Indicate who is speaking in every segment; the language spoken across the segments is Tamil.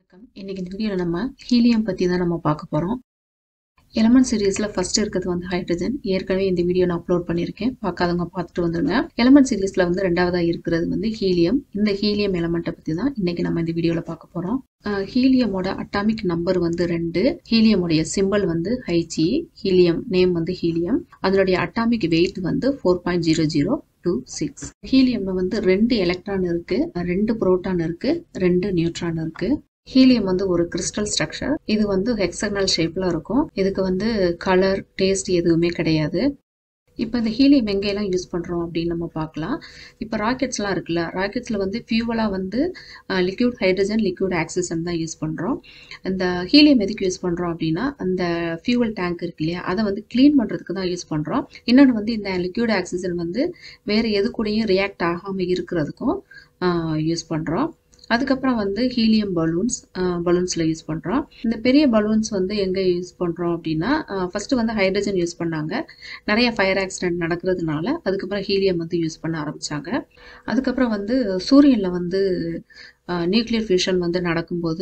Speaker 1: வணக்கம் இன்னைக்கு இந்த வீடியோவில் நம்ம ஹீலியம் பற்றி தான் நம்ம பார்க்க போகிறோம் எலமெண்ட் சீரீஸில் ஃபர்ஸ்ட் இருக்கிறது வந்து ஹைட்ரஜன் ஏற்கனவே இந்த வீடியோ நான் அப்லோட் பண்ணியிருக்கேன் பார்க்காதவங்க பார்த்துட்டு வந்துருங்க எலமெண்ட் சீரீஸில் வந்து ரெண்டாவதாக இருக்கிறது வந்து ஹீலியம் இந்த ஹீலியம் எலமெண்ட்டை பற்றி தான் இன்னைக்கு நம்ம இந்த வீடியோவில் பார்க்க போகிறோம் ஹீலியமோட அட்டாமிக் நம்பர் வந்து ரெண்டு ஹீலியமுடைய சிம்பிள் வந்து ஹைச்சி ஹீலியம் நேம் வந்து ஹீலியம் அதனுடைய அட்டாமிக் வெயிட் வந்து four point zero zero two six ஹீலியம்ல வந்து ரெண்டு எலக்ட்ரான் இருக்கு ரெண்டு புரோட்டான் இருக்கு ரெண்டு நியூட்ரான் இருக்கு ஹீலியம் வந்து ஒரு கிறிஸ்டல் ஸ்ட்ரக்சர் இது வந்து ஹெக்ஸகனல் ஷேப்ல இருக்கும் இதுக்கு வந்து கலர் டேஸ்ட் எதுவுமே கிடையாது இப்போ இந்த ஹீலியம் எங்கெல்லாம் யூஸ் பண்ணுறோம் அப்படின்னு நம்ம பார்க்கலாம் இப்போ ராக்கெட்ஸ்லாம் இருக்குல்ல ராக்கெட்ஸில் வந்து ஃபியூவலாக வந்து லிக்யூட் ஹைட்ரஜன் லிக்யூட் ஆக்சிஜன் தான் யூஸ் பண்ணுறோம் இந்த ஹீலியம் எதுக்கு யூஸ் பண்ணுறோம் அப்படின்னா அந்த ஃபியூவல் டேங்க் இருக்கு இல்லையா அதை வந்து க்ளீன் பண்ணுறதுக்கு தான் யூஸ் பண்ணுறோம் இன்னொன்று வந்து இந்த லிக்யூட் ஆக்சிஜன் வந்து வேறு எது கூடயும் ரியாக்ட் ஆகாமல் இருக்கிறதுக்கும் யூஸ் பண்ணுறோம் அதுக்கப்புறம் வந்து ஹீலியம் பலூன்ஸ் பலூன்ஸில் யூஸ் பண்ணுறோம் இந்த பெரிய பலூன்ஸ் வந்து எங்கே யூஸ் பண்ணுறோம் அப்படின்னா ஃபஸ்ட்டு வந்து ஹைட்ரஜன் யூஸ் பண்ணாங்க நிறைய ஃபயர் ஆக்சிடென்ட் நடக்கிறதுனால அதுக்கப்புறம் ஹீலியம் வந்து யூஸ் பண்ண ஆரம்பித்தாங்க அதுக்கப்புறம் வந்து சூரியனில் வந்து நியூக்ளியர் ஃபியூஷன் வந்து நடக்கும்போது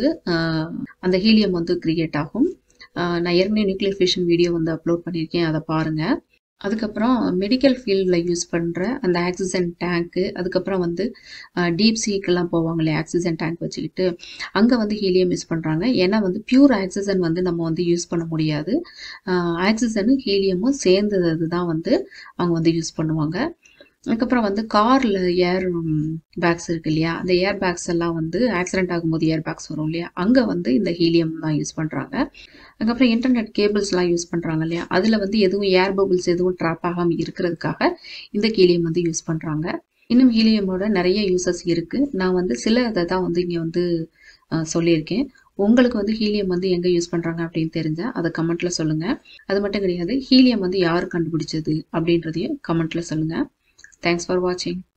Speaker 1: அந்த ஹீலியம் வந்து கிரியேட் ஆகும் நான் ஏற்கனவே நியூக்ளியர் ஃபியூஷன் வீடியோ வந்து அப்லோட் பண்ணியிருக்கேன் அதை பாருங்கள் அதுக்கப்புறம் மெடிக்கல் ஃபீல்டில் யூஸ் பண்ணுற அந்த ஆக்சிஜன் டேங்க்கு அதுக்கப்புறம் வந்து டீப் சீக்கெல்லாம் போவாங்க இல்லையா ஆக்சிஜன் டேங்க் வச்சுக்கிட்டு அங்கே வந்து ஹீலியம் யூஸ் பண்ணுறாங்க ஏன்னா வந்து பியூர் ஆக்சிஜன் வந்து நம்ம வந்து யூஸ் பண்ண முடியாது ஆக்சிஜனும் ஹீலியமும் சேர்ந்தது தான் வந்து அவங்க வந்து யூஸ் பண்ணுவாங்க அதுக்கப்புறம் வந்து காரில் ஏர் பேக்ஸ் இருக்கு இல்லையா அந்த ஏர் பேக்ஸ் எல்லாம் வந்து ஆக்சிடென்ட் ஆகும்போது ஏர் பேக்ஸ் வரும் இல்லையா அங்கே வந்து இந்த ஹீலியம் தான் யூஸ் பண்ணுறாங்க அதுக்கப்புறம் இன்டர்நெட் கேபிள்ஸ்லாம் யூஸ் பண்ணுறாங்க இல்லையா அதில் வந்து எதுவும் ஏர் பபிள்ஸ் எதுவும் ட்ராப் ஆகாமல் இருக்கிறதுக்காக இந்த ஹீலியம் வந்து யூஸ் பண்ணுறாங்க இன்னும் ஹீலியமோட நிறைய யூசஸ் இருக்குது நான் வந்து சில இதை தான் வந்து இங்கே வந்து சொல்லியிருக்கேன் உங்களுக்கு வந்து ஹீலியம் வந்து எங்கே யூஸ் பண்ணுறாங்க அப்படின்னு தெரிஞ்சால் அதை கமெண்ட்டில் சொல்லுங்கள் அது மட்டும் கிடையாது ஹீலியம் வந்து யார் கண்டுபிடிச்சது அப்படின்றதையும் கமெண்ட்டில் சொல்லுங்கள் Thanks for watching.